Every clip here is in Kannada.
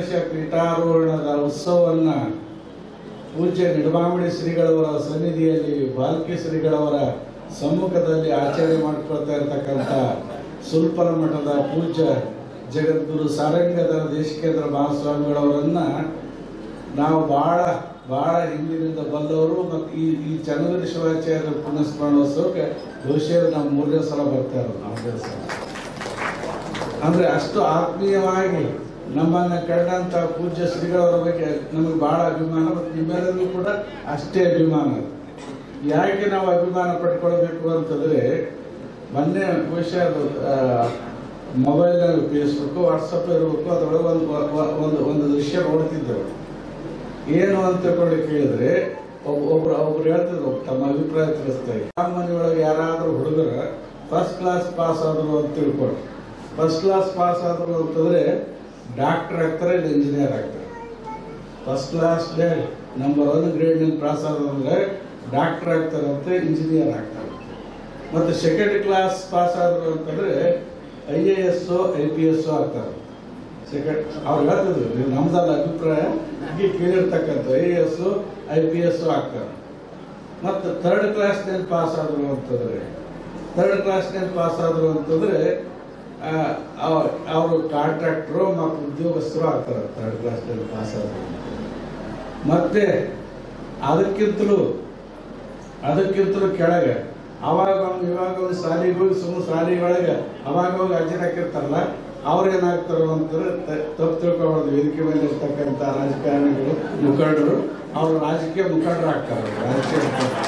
ವರ್ಷ ಪೀಠಾರೋಹಣದ ಉತ್ಸವವನ್ನ ಪೂಜ್ಯ ನಿಡಮಾಮಣಿ ಶ್ರೀಗಳವರ ಸನ್ನಿಧಿಯಲ್ಲಿ ಬಾಲ್ಕಿ ಶ್ರೀಗಳವರ ಸಮ್ಮುಖದಲ್ಲಿ ಆಚರಣೆ ಮಾಡಿಕೊಳ್ತಾ ಇರತಕ್ಕಂಥ ಸುಲ್ಪನ ಮಠದ ಪೂಜ್ಯ ಜಗದ್ಗುರು ಸಾರಂಗದ ದೇಶಿಕೇಂದ್ರ ಮಹಾಸ್ವಾಮಿಗಳವರನ್ನ ನಾವು ಬಹಳ ಬಹಳ ಹಿಂದಿನಿಂದ ಬಲ್ಲವರು ಮತ್ತು ಈ ಈ ಚನ್ನಗಿರಿ ಶಿವಾಚಾರ್ಯ ಪುನಃಸ್ಮರಣೋತ್ಸವಕ್ಕೆ ಬಹುಶಃ ನಾವು ಮೂರನೇ ಸಲ ಬರ್ತಾ ಇರೋದು ನಾಲ್ಕನೇ ಸಲ ಅಂದ್ರೆ ಅಷ್ಟು ಆತ್ಮೀಯವಾಗಿ ನಮ್ಮನ್ನ ಕಂಡಂತ ಪೂಜ್ಯ ಶ್ರೀಗಳವರ ಬಗ್ಗೆ ನಮಗೆ ಬಹಳ ಅಭಿಮಾನ ಮತ್ತು ನಿಮ್ಮೆಲ್ಲರಿಗೂ ಕೂಡ ಅಷ್ಟೇ ಅಭಿಮಾನ ಯಾಕೆ ನಾವು ಅಭಿಮಾನ ಪಡ್ಕೊಳ್ಬೇಕು ಅಂತಂದ್ರೆ ಮೊನ್ನೆ ಬಹುಶಃ ಅದು ಮೊಬೈಲ್ನಲ್ಲಿ ಫೇಸ್ಬುಕ್ ವಾಟ್ಸಪ್ ಇರಬೇಕು ಅದರೊಳಗೆ ಒಂದು ವ- ಒಂದು ಒಂದು ದೃಶ್ಯ ನೋಡ್ತಿದ್ದೆವು ಏನು ಅಂತ ತಿಳ್ಕೊಂಡು ಕೇಳಿದ್ರೆ ಒಬ್ಬ ಒಬ್ರು ಒಬ್ರು ಹೇಳ್ತಿದ್ರು ತಮ್ಮ ಅಭಿಪ್ರಾಯ ತಿಳಿಸ್ತಾ ಇದ್ರು ನಮ್ಮ ಮನೆಯೊಳಗೆ ಯಾರಾದ್ರೂ ಹುಡುಗರ ಫಸ್ಟ್ ಕ್ಲಾಸ್ ಪಾಸ್ ಆದ್ರು ಅಂತ ತಿಳ್ಕೊಂಡು ಫಸ್ಟ್ ಕ್ಲಾಸ್ ಪಾಸ್ ಆದ್ರು ಅಂತಂದ್ರೆ ಡಾಕ್ಟರ್ ಆಗ್ತಾರೆ ಇಲ್ಲ ಇಂಜಿನಿಯರ್ ಆಗ್ತಾರೆ first class number one grade pass ಆದ್ರೆ ಡಾಕ್ಟರ್ ಆಗ್ತಾರಂತೆ ಇಂಜಿನಿಯರ್ ಆಗ್ತಾರೆ ಮತ್ತೆ ಸೆಕೆಂಡ್ ಕ್ಲಾಸ್ ಪಾಸ್ ಆದ್ರು ಅಂತಂದ್ರೆ I A S I P S ಆಗ್ತಾರೆ ಸೆಕೆಂಡ್ ಅವ್ರು ಹೇಳ್ತಿದ್ರು ನೀವು ನಮ್ದಲ್ಲ ಅಭಿಪ್ರಾಯ ಹೀಗೆ ಕೇಳಿರ್ತಕ್ಕಂಥ I A S I P S ಆಗ್ತಾರೆ ಮತ್ತು ಥರ್ಡ್ ಕ್ಲಾಸ್ನಲ್ಲಿ ಪಾಸ್ ಆದ್ರು ಅಂತಂದ್ರೆ ಥರ್ಡ್ ಕ್ಲಾಸ್ನಲ್ಲಿ ಪಾಸ್ ಆದ್ರು ಅಂತಂದ್ರೆ ಅವರು ಕಾಂಟ್ರಾಕ್ಟ್ರು ಮತ್ತು ಉದ್ಯೋಗಸ್ಥರು ಆಗ್ತಾರೆ ಥರ್ಡ್ ಕ್ಲಾಸ್ನಲ್ಲಿ ಪಾಸ್ ಆದ್ರು ಮತ್ತೆ ಅದಕ್ಕಿಂತಲೂ ಅದಕ್ಕಿಂತಲೂ ಕೆಳಗೆ ಅವಾಗ ಅವ್ನು ಇವಾಗ ಒಂದು ಶಾಲೆಗೆ ಹೋಗಿ ಸುಮ್ಮನೆ ಶಾಲೆ ಒಳಗೆ ಅವಾಗ ಹೋಗಿ ಅರ್ಜಿ ಹಾಕಿರ್ತಾರಲ್ಲ ಅವ್ರು ಏನಾಗ್ತಾರ ಅಂತಂದ್ರೆ ತ- ತಪ್ಪು ತಿಳ್ಕೊಬಾರ್ದು ವೇದಿಕೆ ಮೇಲೆ ಇರ್ತಕ್ಕಂಥ ರಾಜಕಾರಣಿಗಳು ಮುಖಂಡರು ಅವ್ರು ರಾಜಕೀಯ ಮುಖಂಡರು ಆಗ್ತಾರೆ ರಾಜಕೀಯ ಮುಖಂಡರು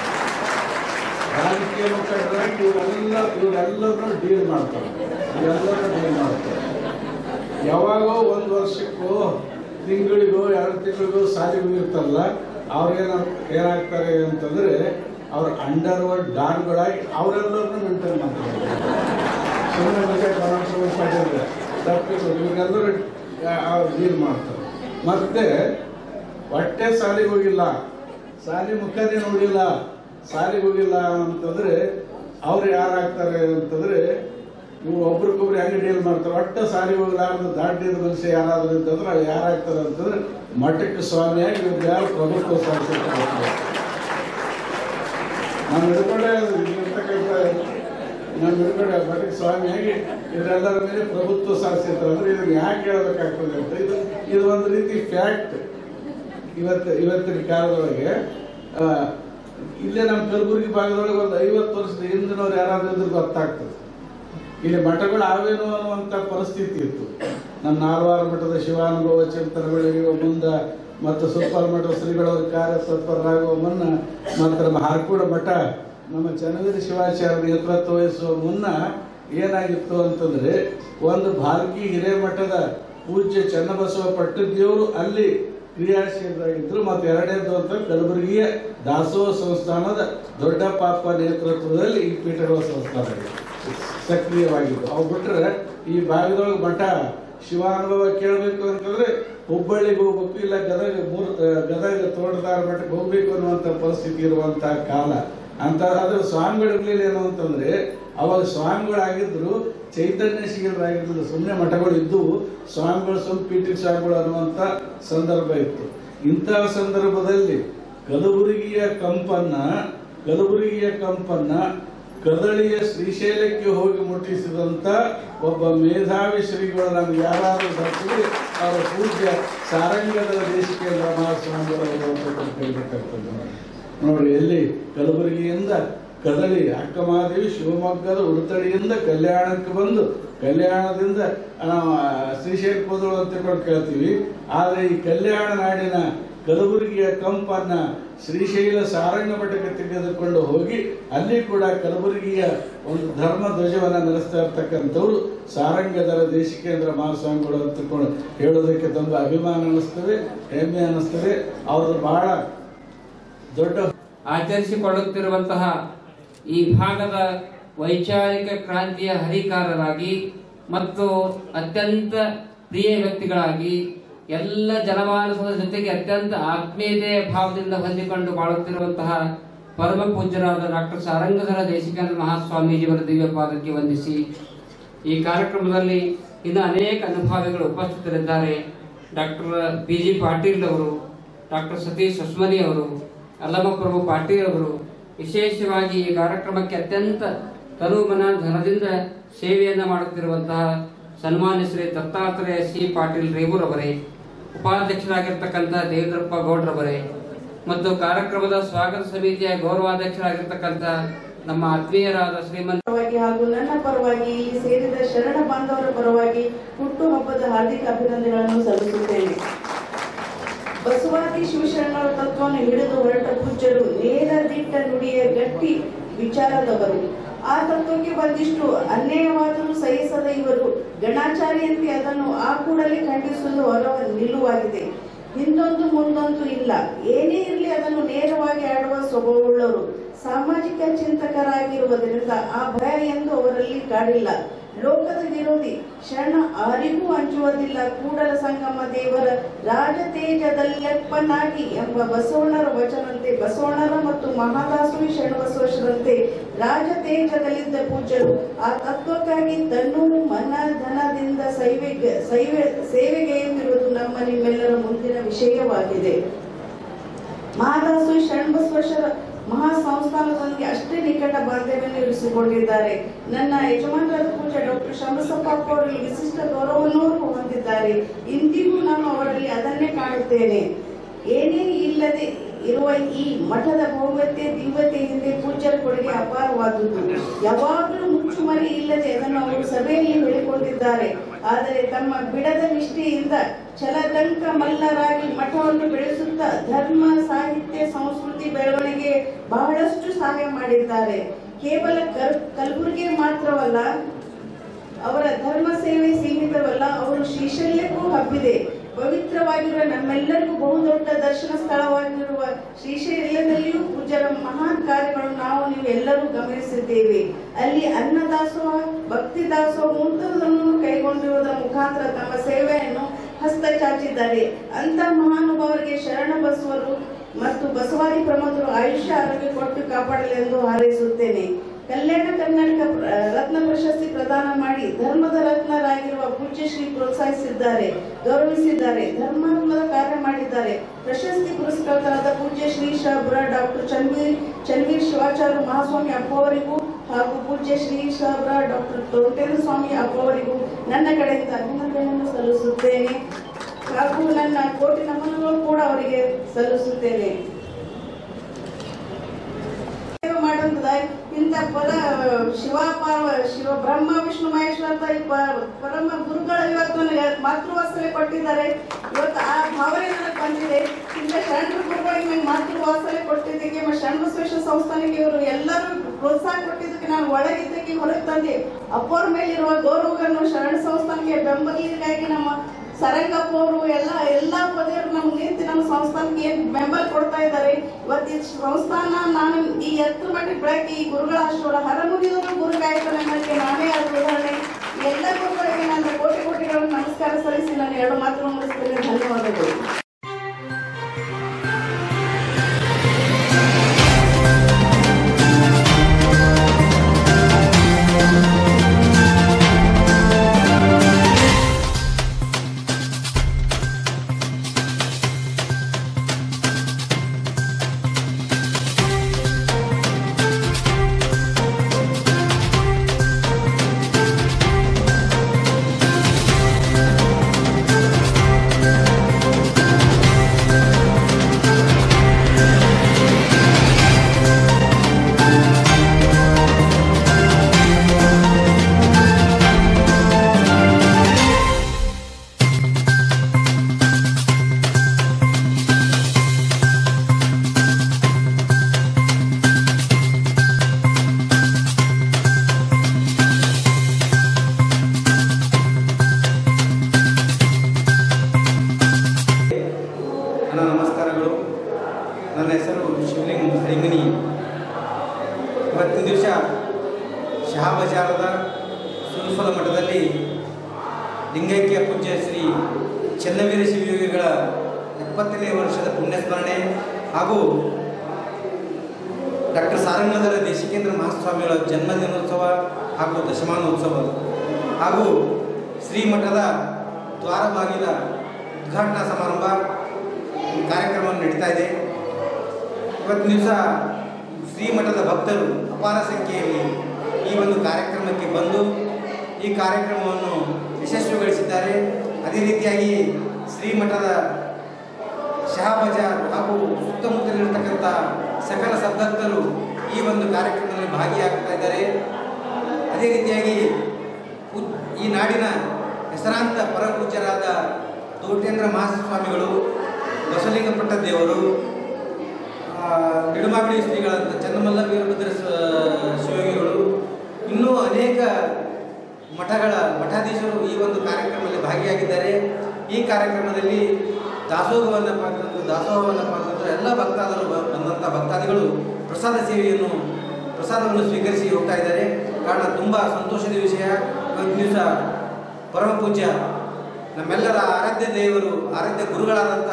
ರಾಜಕೀಯ ಮುಖಂಡರಾಗಿ ಇವರೆಲ್ಲ ಇವರೆಲ್ಲರೂ ಡೀಲ್ ಮಾಡ್ತಾರೆ ಇವರೆಲ್ಲರೂ ಡೀಲ್ ಮಾಡ್ತಾರೆ ಯಾವಾಗೋ ಒಂದು ವರ್ಷಕ್ಕೋ ತಿಂಗಳಿಗೋ ಎರಡು ತಿಂಗಳಿಗೋ ಶಾಲೆಗೆ ಹೋಗಿರ್ತಾರಲ್ಲ ಅವ್ರೇನ ಏನಾಗ್ತಾರೆ ಅಂತಂದ್ರೆ ಅವ್ರ ಅಂಡರ್ ವರ್ಲ್ಡ್ ಡಾನ್ಗಳಾಗಿ ಅವರೆಲ್ಲರನ್ನೂ ಮೇಂಟೈನ್ ಮಾಡ್ತಾರೆ ಸುಮ್ಮನೆ ಬಗ್ಗೆ ಗಮನಿಸುವ ಸಾಧ್ಯತೆ ತಪ್ಪಿದ್ರು ಇವರೆಲ್ಲರೂ ಡೀಲ್ ಮಾಡ್ತಾರೆ ಮತ್ತೆ ಹೊಟ್ಟೆ ಶಾಲೆಗೆ ಹೋಗಿಲ್ಲ ಶಾಲೆ ಮುಖನೇ ನೋಡಿಲ್ಲ ಶಾಲೆಗೆ ಹೋಗಿಲ್ಲ ಅಂತಂದ್ರೆ ಅವ್ರು ಯಾರಾಗ್ತಾರೆ ಅಂತಂದ್ರೆ ಇವ್ರು ಒಬ್ರಿಗೊಬ್ರು ಹೆಂಗೆ ಡೀಲ್ ಮಾಡ್ತಾರೆ ಒಟ್ಟ ಸಾರಿ ಹೋಗ್ಲಾರ್ದು ದಾಟಿದ ಮನುಷ್ಯ ಯಾರಾದ್ರು ಅಂತಂದ್ರೆ ಅವ್ರು ಯಾರಾಗ್ತಾರೆ ಅಂತಂದ್ರೆ ಮಠಕ್ಕೆ ಸ್ವಾಮಿಯಾಗಿ ಇವ್ರು ಯಾರು ಪ್ರಭುತ್ವ ಸಾಧಿಸಿರ್ತಾರೆ ನಾನು ಹಿಡ್ಕೊಂಡೆ ಇಲ್ಲಿರ್ತಕ್ಕಂಥ ನಾನು ಹಿಡ್ಕೊಂಡೆ ಮಠಕ್ಕೆ ಸ್ವಾಮಿಯಾಗಿ ಇವರೆಲ್ಲರ ಮೇಲೆ ಪ್ರಭುತ್ವ ಸಾಧಿಸಿರ್ತಾರೆ ಅಂದ್ರೆ ಇದನ್ನ ಯಾಕೆ ಹೇಳ್ಬೇಕಾಗ್ತದೆ ಅಂತ ಇದು ಇದು ಒಂದು ರೀತಿ ಫ್ಯಾಕ್ಟ್ ಇವತ್ತು ಇವತ್ತಿನ ಕಾಲದೊಳಗೆ ಆ, ಇಲ್ಲೇ ನಮ್ಮ ಕಲಬುರಗಿ ಭಾಗದೊಳಗೆ ಒಂದು ಐವತ್ತು ವರ್ಷದ ಹಿಂದಿನವ್ರು ಯಾರಾದ್ರೂ ಇದ್ರೆ ಗೊತ್ತಾಗ್ತದೆ ಇಲ್ಲಿ ಮಠಗಳು ಆವೇನು ಅನ್ನುವಂಥ ಪರಿಸ್ಥಿತಿ ಇತ್ತು ನಮ್ಮ ನಾಲ್ವಾರು ಮಠದ ಶಿವಾನುಭವ ಚಿಂತನೆಗಳು ಮುಂದ ಮತ್ತು ಸುಪ್ಪಲ್ ಮಠ ಶ್ರೀಗಳವರ ಕಾರ್ಯ ತತ್ಪರರಾಗುವ ಮುನ್ನ ಮತ್ತು ನಮ್ಮ ಹಾರ್ಕೂಡ ಮಠ ನಮ್ಮ ಚನ್ನಗಿರಿ ಶಿವಾಚಾರ್ಯ ನೇತೃತ್ವ ವಹಿಸುವ ಮುನ್ನ ಏನಾಗಿತ್ತು ಅಂತಂದ್ರೆ ಒಂದು ಭಾಲ್ಕಿ ಹಿರೇಮಠದ ಪೂಜ್ಯ ಚನ್ನಬಸವ ಪಟ್ಟದೇವರು ಅಲ್ಲಿ ಕ್ರಿಯಾಶೀಲರಾಗಿದ್ರು ಮತ್ತು ಎರಡನೇದು ಅಂತ ಕಲಬುರಗಿಯ ದಾಸೋಹ ಸಂಸ್ಥಾನದ ದೊಡ್ಡ ಪಾಪ ನೇತೃತ್ವದಲ್ಲಿ ಈ ಪೀಠಗಳ ಸಂಸ್ಥಾನ ಇದೆ. ಸಕ್ರಿಯವಾಗಿದ್ದು ಅವು ಬಿಟ್ರೆ ಈ ಭಾಗದೊಳಗೆ ಮಠ ಶಿವಾನುಭವ ಕೇಳಬೇಕು ಅಂತಂದ್ರೆ ಹುಬ್ಬಳ್ಳಿಗೆ ಹೋಗ್ಬೇಕು ಇಲ್ಲ ಗದಗ ಮೂರ್ ಗದಗ ತೋಟದಾರ ಮಠಕ್ಕೆ ಹೋಗ್ಬೇಕು ಅನ್ನುವಂಥ ಪರಿಸ್ಥಿತಿ ಇರುವಂತ ಕಾಲ ಅಂತ ಆದ್ರೆ ಸ್ವಾಮಿಗಳಿರ್ಲಿಲ್ಲ ಏನು ಅಂತಂದ್ರೆ ಅವಾಗ ಸ್ವಾಮಿಗಳಾಗಿದ್ರು ಚೈತನ್ಯಶೀಲರಾಗಿದ್ರು ಸುಮ್ಮನೆ ಮಠಗಳು ಇದ್ದವು ಸ್ವಾಮಿಗಳು ಸುಮ್ಮನೆ ಪೀಠಿಕ ಸ್ವಾಮಿಗಳು ಅನ್ನುವಂಥ ಸಂದರ್ಭ ಇತ್ತು ಇಂತಹ ಸಂದರ್ಭದಲ್ಲಿ ಕಲಬುರಗಿಯ ಕಂಪನ್ನ ಕಲಬುರಗಿಯ ಕಂಪನ್ನ ಕದಳಿಯ ಶ್ರೀಶೈಲಕ್ಕೆ ಹೋಗಿ ಮುಟ್ಟಿಸಿದಂತ ಒಬ್ಬ ಮೇಧಾವಿ ಶ್ರೀಗಳು ನಮ್ಗೆ ಯಾರಾದ್ರೂ ಬರ್ತೀವಿ ಅವರ ಪೂಜ್ಯ ಸಾರಂಗದ ದೇಶಿಕೇಂದ್ರ ಮಹಾಸ್ವಾಮಿಗಳು ಅಂತ ಕೇಳ್ಬೇಕಾಗ್ತದೆ ನೋಡಿ ಎಲ್ಲಿ ಕಲಬುರಗಿಯಿಂದ ಕದಳಿ ಅಕ್ಕ ಮಹಾದೇವಿ ಶಿವಮೊಗ್ಗದ ಉಡುತಡಿಯಿಂದ ಕಲ್ಯಾಣಕ್ಕೆ ಬಂದು ಕಲ್ಯಾಣದಿಂದ ನಾವು ಶ್ರೀಶೈಲಕ್ಕೆ ಹೋದಳು ಅಂತ ತಿಳ್ಕೊಂಡು ಕೇಳ್ತೀವಿ ಆದ್ರೆ ಈ ಕಲ್ಯಾಣ ನಾಡಿನ ಕಲಬುರಗಿಯ ಕಂಪನ್ನ ಶ್ರೀಶೈಲ ಸಾರಂಗ ಮಠಕ್ಕೆ ತೆಗೆದುಕೊಂಡು ಹೋಗಿ ಅಲ್ಲಿ ಕೂಡ ಕಲಬುರಗಿಯ ಒಂದು ಧರ್ಮ ಧ್ವಜವನ್ನ ನಡೆಸ್ತಾ ಇರ್ತಕ್ಕಂಥವ್ರು ಸಾರಂಗದರ ದೇಶಿಕೇಂದ್ರ ಮಹಾಸ್ವಾಮಿಗಳು ಅಂತ ತಿಳ್ಕೊಂಡು ಹೇಳೋದಕ್ಕೆ ತುಂಬ ಅಭಿಮಾನ ಅನಿಸ್ತದೆ ಹೆಮ್ಮೆ ಅನಿಸ್ತದೆ ಅವ್ರದ್ದು ಬಹಳ ದೊಡ್ಡ ಆಚರಿಸಿಕೊಳ್ಳುತ್ತಿರುವಂತಹ ಈ ಭಾಗದ ವೈಚಾರಿಕ ಕ್ರಾಂತಿಯ ಹರಿಕಾರರಾಗಿ ಮತ್ತು ಅತ್ಯಂತ ಪ್ರಿಯ ವ್ಯಕ್ತಿಗಳಾಗಿ ಎಲ್ಲ ಜನಮಾನಸದ ಜೊತೆಗೆ ಅತ್ಯಂತ ಆತ್ಮೀಯತೆಯ ಭಾವದಿಂದ ಹೊಂದಿಕೊಂಡು ಬಾಳುತ್ತಿರುವಂತಹ ಪರಮ ಪೂಜ್ಯರಾದ ಡಾಕ್ಟರ್ ಸಾರಂಗಧರ ದೇಶಿಕೇಂದ್ರ ಮಹಾಸ್ವಾಮೀಜಿಯವರ ದಿವ್ಯ ಪಾದಕ್ಕೆ ವಂದಿಸಿ ಈ ಕಾರ್ಯಕ್ರಮದಲ್ಲಿ ಇನ್ನು ಅನೇಕ ಅನುಭಾವಿಗಳು ಉಪಸ್ಥಿತರಿದ್ದಾರೆ ಡಾಕ್ಟರ್ ಬಿ ಜಿ ಪಾಟೀಲ್ ಅವರು ಡಾಕ್ಟರ್ ಸತೀಶ್ ಹೊಸ್ಮನಿ ಅವರು ಅಲ್ಲಮಪ್ರಭು ಪಾಟೀಲ್ ಅವರು ವಿಶೇಷವಾಗಿ ಈ ಕಾರ್ಯಕ್ರಮಕ್ಕೆ ಅತ್ಯಂತ ತನುಮನ ಧನದಿಂದ ಸೇವೆಯನ್ನ ಮಾಡುತ್ತಿರುವಂತಹ ಸನ್ಮಾನ್ಯ ಶ್ರೀ ದತ್ತಾತ್ರೇಯ ಸಿ ಪಾಟೀಲ್ ರೇವೂರವರೇ ಉಪಾಧ್ಯಕ್ಷರಾಗಿರ್ತಕ್ಕಂಥ ದೇವೇಂದ್ರಪ್ಪ ಗೌಡ್ರವರೇ ಮತ್ತು ಕಾರ್ಯಕ್ರಮದ ಸ್ವಾಗತ ಸಮಿತಿಯ ಗೌರವಾಧ್ಯಕ್ಷರಾಗಿರ್ತಕ್ಕಂಥ ನಮ್ಮ ಆತ್ಮೀಯರಾದ ಶ್ರೀಮಂತ ಪರವಾಗಿ ಹಾಗೂ ನನ್ನ ಪರವಾಗಿ ಇಲ್ಲಿ ಸೇರಿದ ಶರಣ ಬಾಂಧವರ ಪರವಾಗಿ ಹುಟ್ಟು ಹಬ್ಬದ ಹಾರ್ದಿಕ ಅಭಿನಂದನೆಗಳನ್ನು ಸಲ್ಲಿಸುತ್ತೇನೆ ಬಸವಾದಿ ಶಿವಶರಣರ ತತ್ವವನ್ನು ಹಿಡಿದು ಹೊರಟ ಪೂಜ್ಯರು ನೇರ ದಿಟ್ಟ ನುಡಿಯ ಗಟ್ಟಿ ವಿಚಾರದವರು ಆ ತತ್ವಕ್ಕೆ ಬಂದಿಷ್ಟು ಅನ್ಯಾಯವಾದರೂ ಸಹಿಸದ ಇವರು ಗಣಾಚಾರ್ಯಂತೆ ಅದನ್ನು ಆ ಕೂಡಲೇ ಖಂಡಿಸುವುದು ಹೊರ ನಿಲುವಾಗಿದೆ ಹಿಂದೊಂದು ಮುಂದೊಂದು ಇಲ್ಲ ಏನೇ ಇರಲಿ ಅದನ್ನು ನೇರವಾಗಿ ಆಡುವ ಸ್ವಭಾವವುಳ್ಳವರು ಸಾಮಾಜಿಕ ಚಿಂತಕರಾಗಿರುವುದರಿಂದ ಆ ಭಯ ಎಂದು ಅವರಲ್ಲಿ ಕಾಡಿಲ್ಲ ಲೋಕದ ವಿರೋಧಿ ಶರಣ ಆರಿಗೂ ಅಂಜುವುದಿಲ್ಲ ಕೂಡಲ ಸಂಗಮ ದೇವರ ರಾಜತೇಜದಲ್ಲೆಪ್ಪನಾಗಿ ಎಂಬ ಬಸವಣ್ಣರ ವಚನಂತೆ ಬಸವಣ್ಣರ ಮತ್ತು ಮಹಾದಾಸುವಿ ಶರಣಬಸವೇಶ್ವರಂತೆ ರಾಜತೇಜದಲ್ಲಿದ್ದ ಪೂಜ್ಯರು ಆ ತತ್ವಕ್ಕಾಗಿ ತನ್ನು ಮನ ಧನದಿಂದ ಸೈವೆಗೆ ಸೈವೆ ಸೇವೆಗೈಯುತ್ತಿರುವುದು ನಮ್ಮ ನಿಮ್ಮೆಲ್ಲರ ಮುಂದಿನ ವಿಷಯವಾಗಿದೆ ಮಹಾದಾಸು ಶರಣಬಸವೇಶ್ವರ ಮಹಾ ಸಂಸ್ಥಾನದೊಂದಿಗೆ ಅಷ್ಟೇ ನಿಕಟ ಬಾಂಧವ್ಯವನ್ನು ಇರಿಸಿಕೊಂಡಿದ್ದಾರೆ ನನ್ನ ಯಜಮಾನರಾದ ಪೂಜೆ ಡಾಕ್ಟರ್ ಶಂಬಸಪ್ಪ ಅವರಲ್ಲಿ ವಿಶಿಷ್ಟ ಗೌರವವನ್ನು ಹೊಂದಿದ್ದಾರೆ ಇಂದಿಗೂ ನಾನು ಅವರಲ್ಲಿ ಅದನ್ನೇ ಕಾಣುತ್ತೇನೆ ಏನೇ ಇಲ್ಲದೆ ಇರುವ ಈ ಮಠದ ಭವ್ಯತೆ ದಿವ್ಯತೆ ಹಿಂದೆ ಪೂಜ್ಯರ ಕೊಡುಗೆ ಅಪಾರವಾದುದು ಯಾವಾಗಲೂ ಮುಚ್ಚುಮರೆ ಇಲ್ಲದೆ ಅದನ್ನು ಅವರು ಸಭೆಯಲ್ಲಿ ಹೇಳಿಕೊಂಡಿದ್ದಾರೆ ಆದರೆ ತಮ್ಮ ಬಿಡದ ನಿಷ್ಠೆಯಿಂದ ಛಲದಂಕ ಮಲ್ಲರಾಗಿ ಮಠವನ್ನು ಬೆಳೆಸುತ್ತಾ ಧರ್ಮ ಸಾಹಿತ್ಯ ಸಂಸ್ಕೃತಿ ಬೆಳವಣಿಗೆ ಬಹಳಷ್ಟು ಸಹಾಯ ಮಾಡಿದ್ದಾರೆ ಕೇವಲ ಕಲ್ ಕಲಬುರಗಿ ಮಾತ್ರವಲ್ಲ ಅವರ ಧರ್ಮ ಸೇವೆ ಸೀಮಿತವಲ್ಲ ಅವರು ಶ್ರೀಶೈಲ್ಯಕ್ಕೂ ಹಬ್ಬಿದೆ ಪವಿತ್ರವಾಗಿರುವ ನಮ್ಮೆಲ್ಲರಿಗೂ ಬಹುದೊಡ್ಡ ದರ್ಶನ ಸ್ಥಳವಾಗಿರುವ ಶ್ರೀಶೈಲ್ಯದಲ್ಲಿಯೂ ಪೂಜರ ಮಹಾನ್ ಕಾರ್ಯಗಳು ನಾವು ನೀವು ಎಲ್ಲರೂ ಗಮನಿಸಿದ್ದೇವೆ ಅಲ್ಲಿ ಅನ್ನದಾಸೋಹ ಭಕ್ತಿ ದಾಸೋಹ ಮುಂತಾದವನ್ನು ಕೈಗೊಂಡಿರುವುದರ ಮುಖಾಂತರ ತಮ್ಮ ಸೇವೆಯನ್ನು ಹಸ್ತ ಚಾಚಿದ್ದಾರೆ ಅಂತ ಮಹಾನುಭಾವರಿಗೆ ಶರಣ ಬಸವರು ಮತ್ತು ಬಸವಾದಿ ಪ್ರಮೋದರು ಆಯುಷ್ಯ ಆರೋಗ್ಯ ಕೊಟ್ಟು ಕಾಪಾಡಲಿ ಎಂದು ಹಾರೈಸುತ್ತೇನೆ ಕಲ್ಯಾಣ ಕರ್ನಾಟಕ ಪ್ರ- ರತ್ನ ಪ್ರಶಸ್ತಿ ಪ್ರದಾನ ಮಾಡಿ ಧರ್ಮದ ರತ್ನರಾಗಿರುವ ಪೂಜ್ಯ ಶ್ರೀ ಪ್ರೋತ್ಸಾಹಿಸಿದ್ದಾರೆ ಗೌರವಿಸಿದ್ದಾರೆ ಧರ್ಮಾತ್ಮದ ಕಾರ್ಯ ಮಾಡಿದ್ದಾರೆ ಪ್ರಶಸ್ತಿ ಪುರಸ್ಕೃತರಾದ ಪೂಜ್ಯ ಶ್ರೀ ಶಾಬ್ರ ಡಾಕ್ಟರ್ ಚನ್ವೀರ್ ಚನ್ವೀರ್ ಶಿವಾಚಾರ್ಯ ಮಹಾಸ್ವಾಮಿ ಅಪ್ಪವರಿಗೂ ಹಾಗೂ ಪೂಜ್ಯ ಶ್ರೀ ಶಾಬ್ರ ಡಾಕ್ಟರ್ ತೋಟೇಂದ್ರ ಸ್ವಾಮಿ ಅಪ್ಪವರಿಗೂ ನನ್ನ ಕಡೆಯಿಂದ ಅಭಿನಂದನೆಯನ್ನು ಸಲ್ಲಿಸುತ್ತೇನೆ ಹಾಗೂ ನನ್ನ ಕೋಟಿ ನಮನಗಳು ಕೂಡ ಅವರಿಗೆ ಸಲ್ಲಿಸುತ್ತೇನೆ ಸೇವೆ ಮಾಡುವಂತದ ಇಂಥ ಪರ ಶಿವ ಪಾರ್ವ ಶಿವ ಬ್ರಹ್ಮ ವಿಷ್ಣು ಮಹೇಶ್ವರ ಅಂತ ಈ ಪ- ಪರಮ ಗುರುಗಳು ಇವತ್ತು ನನಗೆ ಮಾತೃವಾತ್ಸಲ್ಯ ಕೊಟ್ಟಿದ್ದಾರೆ ಇವತ್ತು ಆ ಭಾವನೆ ನನಗೆ ಬಂದಿದೆ ಇಂಥ ಶರಣರ ಗುರುಗಳಿಗೆ ನಂಗೆ ಮಾತೃವಾತ್ಸಲ್ಯ ಕೊಟ್ಟಿದ್ದಕ್ಕೆ ಮತ್ತು ಶರಣ ಬಸವೇಶ್ವರ ಸಂಸ್ಥಾನಕ್ಕೆ ಇವರು ಎಲ್ಲರೂ ಪ್ರೋತ್ಸಾಹ ಕೊಟ್ಟಿದ್ದಕ್ಕೆ ನಾನು ಒಳಗಿದ್ದಕ್ಕೆ ಹೊರಗೆ ತಂದೆ ಅಪ್ಪವ್ರ ಮೇಲಿರುವ ಗೌರವವನ್ನು ಶರಣ ಸಂಸ್ಥಾನಕ್ಕೆ ಬೆಂಬಲಿಗಾಗಿ ನಮ್ಮ ಸರಂಗಪ್ಪ ಅವರು ಎಲ್ಲ ಎಲ್ಲಾ ಪದವರು ನಮ್ಗೆ ನಿಂತು ನಮ್ಮ ಸಂಸ್ಥಾನಕ್ಕೆ ಏನ್ ಬೆಂಬಲ ಕೊಡ್ತಾ ಇದ್ದಾರೆ ಇವತ್ತು ಈ ಸಂಸ್ಥಾನ ನಾನು ಈ ಎತ್ತರ ಮಟ್ಟಿಗೆ ಬೆಳಗ್ಗೆ ಈ ಗುರುಗಳ ಆಶೀರ್ವಾದ ಹರಮುನಿಯವರು ಗುರು ಗಾಯಕನ ಅನ್ನೋಕ್ಕೆ ನಾನೇ ಆದ ಉದಾಹರಣೆ ಈ ಎಲ್ಲ ಗುರುಗಳಿಗೆ ನನ್ನ ಕೋಟಿ ಕೋಟಿಗಳನ್ನು ನಮಸ್ಕಾರ ಸಲ್ಲಿಸಿ ನಾನು ಎರಡು ಮಾತು ಮುಗಿಸ್ತೇನೆ ಧನ್ಯವಾದಗಳು ನನ್ನ ನಮಸ್ಕಾರಗಳು ನನ್ನ ಹೆಸರು ಶಿವಲಿಂಗ ಹರಿಂಗನಿ ಇವತ್ತಿನ ದಿವಸ ಶಹಾ ಬಜಾರದ ಸುಲ್ಫಲ ಮಠದಲ್ಲಿ ಲಿಂಗೈಕ್ಯ ಪೂಜ್ಯ ಶ್ರೀ ಚನ್ನವೀರ ಶಿವಯೋಗಿಗಳ ಎಪ್ಪತ್ತನೇ ವರ್ಷದ ಪುಣ್ಯಸ್ಮರಣೆ ಹಾಗೂ ಡಾಕ್ಟರ್ ಸಾರಂಗಧರ ದೇಶಿಕೇಂದ್ರ ಮಹಾಸ್ವಾಮಿಗಳ ಜನ್ಮದಿನೋತ್ಸವ ಹಾಗೂ ದಶಮಾನೋತ್ಸವ ಹಾಗೂ ಶ್ರೀಮಠದ ದ್ವಾರ ಬಾಗಿಲ ಉದ್ಘಾಟನಾ ಸಮಾರಂಭ ಈ ಕಾರ್ಯಕ್ರಮವನ್ನು ನಡೀತಾ ಇದೆ ಇವತ್ತಿನ ದಿವಸ ಶ್ರೀಮಠದ ಭಕ್ತರು ಅಪಾರ ಸಂಖ್ಯೆಯಲ್ಲಿ ಈ ಒಂದು ಕಾರ್ಯಕ್ರಮಕ್ಕೆ ಬಂದು ಈ ಕಾರ್ಯಕ್ರಮವನ್ನು ಯಶಸ್ವಿಗೊಳಿಸಿದ್ದಾರೆ ಅದೇ ರೀತಿಯಾಗಿ ಶ್ರೀಮಠದ ಶಹಾಬಜಾರ್ ಹಾಗೂ ಸುತ್ತಮುತ್ತಲಿರತಕ್ಕಂಥ ಸಕಲ ಸದ್ಭಕ್ತರು ಈ ಒಂದು ಕಾರ್ಯಕ್ರಮದಲ್ಲಿ ಭಾಗಿಯಾಗ್ತಾ ಇದ್ದಾರೆ ಅದೇ ರೀತಿಯಾಗಿ ಉದ್- ಈ ನಾಡಿನ ಹೆಸರಾಂತ ಪರಪೂಜ್ಯರಾದ ತೋಟೇಂದ್ರ ಮಹಾಸ್ವಾಮಿಗಳು ಬಸವಲಿಂಗಪಟ್ಟ ದೇವರು ಆ, ನಿಡುಮಾಗಡಿ ಶ್ರೀಗಳಂತ ಚನ್ನಮಲ್ಲ ವೀರಭದ್ರ ಸ- ಶಿವಯೋಗಿಗಳು ಇನ್ನೂ ಅನೇಕ ಮಠಗಳ ಮಠಾಧೀಶರು ಈ ಒಂದು ಕಾರ್ಯಕ್ರಮದಲ್ಲಿ ಭಾಗಿಯಾಗಿದ್ದಾರೆ ಈ ಕಾರ್ಯಕ್ರಮದಲ್ಲಿ ದಾಸೋಹವನ್ನು ಪಾಲ್ಗೊಂಡು ದಾಸೋಹವನ್ನು ಪಾಲ್ಗೊಂಡು ಎಲ್ಲ ಭಕ್ತಾದರು ಬ- ಬಂದಂಥ ಭಕ್ತಾದಿಗಳು ಪ್ರಸಾದ ಸೇವೆಯನ್ನು ಪ್ರಸಾದವನ್ನು ಸ್ವೀಕರಿಸಿ ಹೋಗ್ತಾ ಇದ್ದಾರೆ ಕಾರಣ ತುಂಬ ಸಂತೋಷದ ವಿಷಯ ಇವತ್ತು ದಿವಸ ಪರಮ ಪೂಜ್ಯ ನಮ್ಮೆಲ್ಲರ ಆರಾಧ್ಯ ದೇವರು ಆರಾಧ್ಯ ಗುರುಗಳಾದಂಥ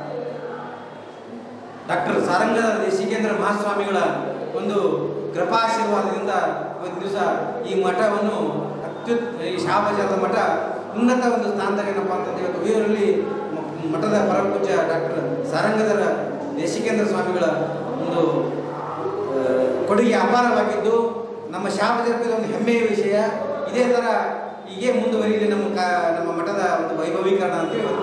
ಡಾಕ್ಟರ್ ಸಾರಂಗದ ದೇಶಿಕೇಂದ್ರ ಮಹಾಸ್ವಾಮಿಗಳ ಒಂದು ಕೃಪಾಶೀರ್ವಾದದಿಂದ ಒಂದು ದಿವಸ ಈ ಮಠವನ್ನು ಅತ್ಯುತ್ ಈ ಶಾಬಜಾರದ ಮಠ ಉನ್ನತ ಒಂದು ಸ್ಥಾನದಾಗ ಏನಪ್ಪ ಅಂತಂದ್ರೆ ಇವತ್ತು ಉಯ್ಯೂರಲ್ಲಿ ಮ- ಮಠದ ಪರಮಪೂಜ್ಯ ಡಾಕ್ಟರ್ ಸಾರಂಗದರ ದೇಶಿಕೇಂದ್ರ ಸ್ವಾಮಿಗಳ ಒಂದು ಆ, ಕೊಡುಗೆ ಅಪಾರವಾಗಿದ್ದು ನಮ್ಮ ಶಾಬಜಾರಕ್ಕೆ ಒಂದು ಹೆಮ್ಮೆಯ ವಿಷಯ ಇದೇ ಥರ ಹೀಗೆ ಮುಂದುವರಿಯಲಿ ನಮ್ಮ ಕಾ ನಮ್ಮ ಮಠದ ಒಂದು ವೈಭವೀಕರಣ ಅಂತ ಇವತ್ತು